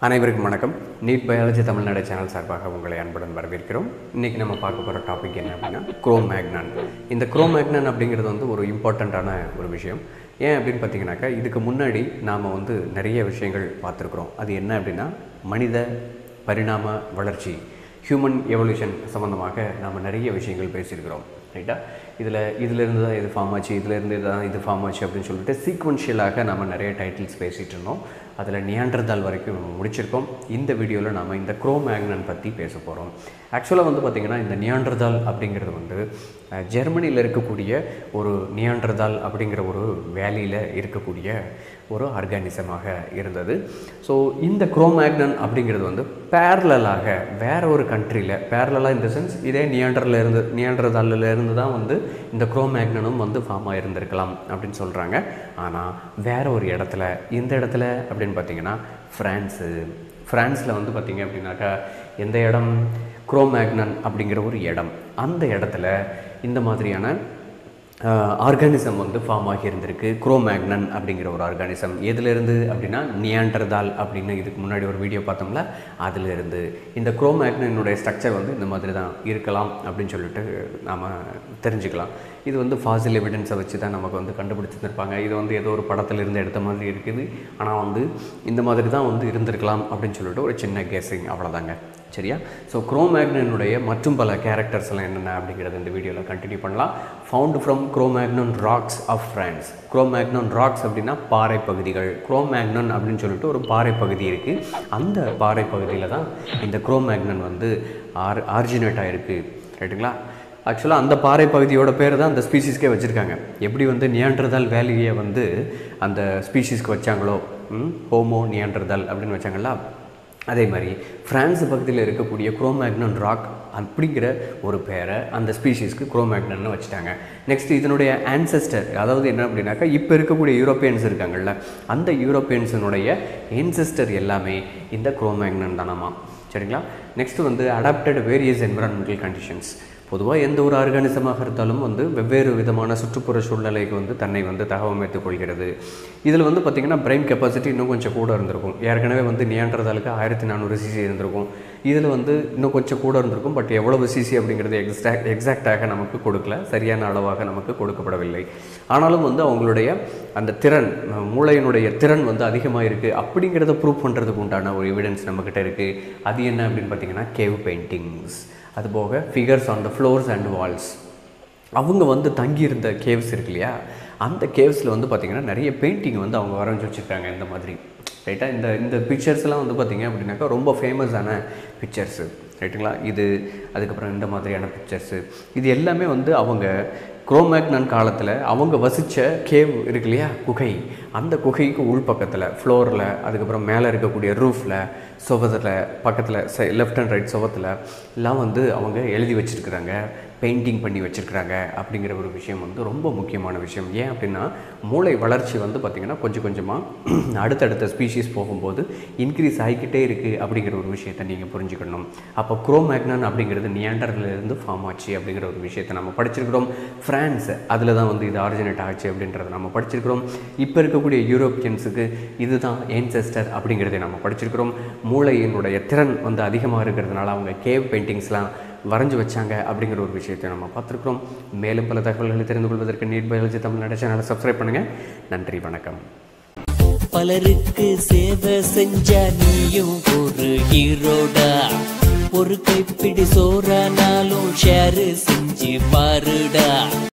அனைவருக்கும் வணக்கம் NEET biology Tamil Nadu channel சார்பாக உங்களை அன்புடன் வரவேற்கிறோம் இன்றைக்கி நம்ம பார்க்க போகிற டாபிக் என்ன அப்படின்னா குரோமேக்னன் இந்த குரோமேக்னன் அப்படிங்கிறது வந்து ஒரு இம்பார்ட்டண்ட்டான ஒரு விஷயம் ஏன் அப்படின்னு பார்த்தீங்கன்னாக்கா இதுக்கு முன்னாடி நாம் வந்து நிறைய விஷயங்கள் பார்த்துருக்குறோம் அது என்ன அப்படின்னா மனித பரிணாம வளர்ச்சி ஹியூமன் எவல்யூஷன் சம்மந்தமாக நாம் நிறைய விஷயங்கள் பேசியிருக்கிறோம் ரைட்டா இதில் இதிலேருந்து தான் இது ஃபார்ம் ஆச்சு இதிலேருந்து தான் இது ஃபார்ம் ஆச்சு அப்படின்னு சொல்லிட்டு சீக்வன்ஷியலாக நம்ம நிறைய டைட்டில்ஸ் பேசிகிட்டு இருந்தோம் அதில் நியாண்டர்தால் வரைக்கும் நம்ம முடிச்சிருக்கோம் இந்த வீடியோவில் நம்ம இந்த குரோமேக்னன் பற்றி பேச போகிறோம் ஆக்சுவலாக வந்து பார்த்திங்கன்னா இந்த நியாண்டர்தால் அப்படிங்கிறது வந்து அஹ், ஜெர்மனியில் இருக்கக்கூடிய ஒரு நியாண்டர்தால் அப்படிங்கிற ஒரு வேலியில் இருக்கக்கூடிய ஒரு ஆர்கானிசமாக இருந்தது ஸோ இந்த குரோமேக்னன் அப்படிங்கிறது வந்து பேரலாக வேற ஒரு கண்ட்ரியில் பேரலாக இந்த சென்ஸ் இதே நியாண்டரில் இருந்து நியாண்டர்தாலில் இருந்து தான் வந்து இந்த குரோமேக்னனும் வந்து ஃபார்ம் ஆகிருந்திருக்கலாம் அப்படின்னு சொல்கிறாங்க ஆனால் வேற ஒரு இடத்துல இந்த இடத்துல அப்படின்னு பார்த்தீங்கன்னா ஃப்ரான்ஸு ஃப்ரான்ஸில் வந்து பார்த்தீங்க அப்படின்னாக்கா எந்த இடம் குரோமேக்னன் அப்படிங்கிற ஒரு இடம் அந்த இடத்துல இந்த மாதிரியான ஆர்கானிசம் வந்து ஃபார்ம் ஆகி இருந்திருக்கு குரோமேக்னன் அப்படிங்கிற ஒரு ஆர்கானிசம் எதுலேருந்து அப்படின்னா நியாண்டர்தால் அப்படின்னு இதுக்கு முன்னாடி ஒரு வீடியோ பார்த்தோம்ல அதிலிருந்து இந்த குரோமேக்னனுடைய ஸ்ட்ரக்சர் வந்து இந்த மாதிரி தான் இருக்கலாம் அப்படின்னு சொல்லிட்டு நாம் தெரிஞ்சுக்கலாம் இது வந்து ஃபாசில் எவிடன்ஸை வச்சு தான் நமக்கு வந்து கண்டுபிடிச்சிருந்திருப்பாங்க இது வந்து ஏதோ ஒரு படத்துல இருந்து எடுத்த மாதிரி இருக்குது ஆனால் வந்து இந்த மாதிரி தான் வந்து இருந்திருக்கலாம் அப்படின்னு சொல்லிட்டு ஒரு சின்ன கேஸிங் அவ்வளோதாங்க சரியா ஸோ குரோமேக்னனுடைய மற்றும் பல கேரக்டர்ஸ் எல்லாம் என்னென்ன அப்படிங்கிறது இந்த வீடியோவில் கண்டினியூ பண்ணலாம் found from Cro-Magnon rocks of France Cro-Magnon rocks அப்படின்னா பாறை பகுதிகள் குரோமேக்னன் அப்படின்னு சொல்லிட்டு ஒரு பாறை பகுதி இருக்குது அந்த பாறை பகுதியில் தான் இந்த குரோமேக்னன் வந்து ஆர் ஆரிஜினேட் ஆகிருக்கு ரைட்டுங்களா ஆக்சுவலாக அந்த பாறை பகுதியோட பேர் தான் அந்த ஸ்பீசிஸ்க்கே வச்சுருக்காங்க எப்படி வந்து நியாண்டர்தால் வேலியை வந்து அந்த ஸ்பீசிஸ்க்கு வச்சாங்களோ ஹோமோ நியாண்டர்தால் அப்படின்னு வச்சாங்களா அதே மாதிரி பிரான்ஸ் பக்கத்தில் இருக்கக்கூடிய குரோமேக்னன் ராக் அப்படிங்கிற ஒரு பேரை அந்த ஸ்பீஷீஸ்க்கு குரோமேக்னன்னு வச்சுட்டாங்க நெக்ஸ்ட் இதனுடைய ஆன்செஸ்டர் அதாவது என்ன அப்படின்னாக்கா இப்போ இருக்கக்கூடிய யூரோப்பியன்ஸ் இருக்காங்கல்ல அந்த யூரோப்பியன்ஸினுடைய ancestor எல்லாமே இந்த குரோமேக்னன் தானமா சரிங்களா நெக்ஸ்ட் வந்து அடாப்டட் வேரியஸ் என்விரான்மெண்டல் கண்டிஷன்ஸ் பொதுவாக எந்த ஒரு ஆர்கானிசமாக இருந்தாலும் வந்து வெவ்வேறு விதமான சுற்றுப்புற சூழ்நிலைக்கு வந்து தன்னை வந்து தகவமைத்துக் கொள்கிறது இதில் வந்து பார்த்திங்கன்னா பிரெயின் கெப்பாசிட்டி இன்னும் கொஞ்சம் கூட இருந்திருக்கும் ஏற்கனவே வந்து நியாண்டர்தாலுக்கு ஆயிரத்தி நானூறு சிசி இருந்திருக்கும் இதில் வந்து இன்னும் கொஞ்சம் கூட இருந்திருக்கும் பட் எவ்வளவு சிசி அப்படிங்கிறது எக்ஸாக்ட் எக்ஸாக்டாக நமக்கு கொடுக்கல சரியான அளவாக நமக்கு கொடுக்கப்படவில்லை ஆனாலும் வந்து அவங்களுடைய அந்த திறன் அஹ், மூளையினுடைய திறன் வந்து அதிகமாக இருக்குது அப்படிங்கிறத ப்ரூவ் பண்ணுறதுக்கு உண்டான ஒரு எவிடன்ஸ் நம்மக்கிட்ட இருக்குது அது என்ன அப்படின்னு பார்த்தீங்கன்னா கேவ் பெயிண்டிங்ஸ் அதுபோக figures on the floors and walls அவங்க வந்து தங்கியிருந்த கேவ்ஸ் இருக்கு இல்லையா அந்த கேவ்ஸில் வந்து பார்த்திங்கன்னா நிறைய பெயிண்டிங் வந்து அவங்க வரைஞ்சி வச்சுருக்காங்க இந்த மாதிரி ரைட்டாக இந்த இந்த பிக்சர்ஸ்லாம் வந்து பார்த்திங்க அப்படின்னாக்கா ரொம்ப ஃபேமஸான பிக்சர்ஸு ரைட்டுங்களா இது அதுக்கப்புறம் இந்த மாதிரியான பிக்சர்ஸு இது எல்லாமே வந்து அவங்க குரோமேக்னன் காலத்தில் அவங்க வசித்த கேவ் இருக்கு இல்லையா குகை அந்த குகைக்கு உள்பக்கத்தில் ஃப்ளோரில் அதுக்கப்புறம் மேலே இருக்கக்கூடிய ரூஃபில் சுவத்தில் பக்கத்தில் லெஃப்ட் அண்ட் ரைட் சுவத்தில் எல்லாம் வந்து அவங்க எழுதி வச்சுருக்குறாங்க பெயிண்டிங் பண்ணி வச்சுருக்குறாங்க அப்படிங்கிற ஒரு விஷயம் வந்து ரொம்ப முக்கியமான விஷயம் ஏன் அப்படின்னா மூளை வளர்ச்சி வந்து பார்த்திங்கன்னா கொஞ்சம் கொஞ்சமாக அடுத்தடுத்த ஸ்பீஷீஸ் போகும்போது இன்க்ரீஸ் ஆகிக்கிட்டே இருக்குது அப்படிங்கிற ஒரு விஷயத்தை நீங்கள் புரிஞ்சுக்கணும் அப்போ குரோமேக்னன் அப்படிங்கிறது நியாண்டர்ல இருந்து ஃபார்ம் ஆச்சு அப்படிங்கிற ஒரு விஷயத்தை நம்ம படிச்சிருக்கிறோம் ஃப்ரான்ஸ் அதில் தான் வந்து இது ஆரிஜினேட் ஆச்சு அப்படின்றத நம்ம படிச்சிருக்கிறோம் இப்போ இருக்கக்கூடிய யூரோப்பியன்ஸுக்கு இதுதான் ஏன்செஸ்டர் அப்படிங்கிறதை நம்ம படிச்சிருக்கிறோம் மூளையினுடைய திறன் வந்து அதிகமாக இருக்கிறதுனால அவங்க கேவ் பெயிண்டிங்ஸ்லாம் வரைஞ்சி வச்சாங்க அப்படிங்கிற ஒரு விஷயத்தை நம்ம பார்த்துருக்குறோம் மேலும் பல தகவல்களை தெரிந்து கொள்வதற்கு நீட் பயாலஜி தமிழ்நாடு சேனலை சப்ஸ்கிரைப் பண்ணுங்கள் நன்றி வணக்கம் பலருக்கு சேவை செஞ்ச நீயும் ஒரு ஹீரோடா ஒரு கைப்பிடி சோறானாலும் ஷேர் செஞ்சு பாருடா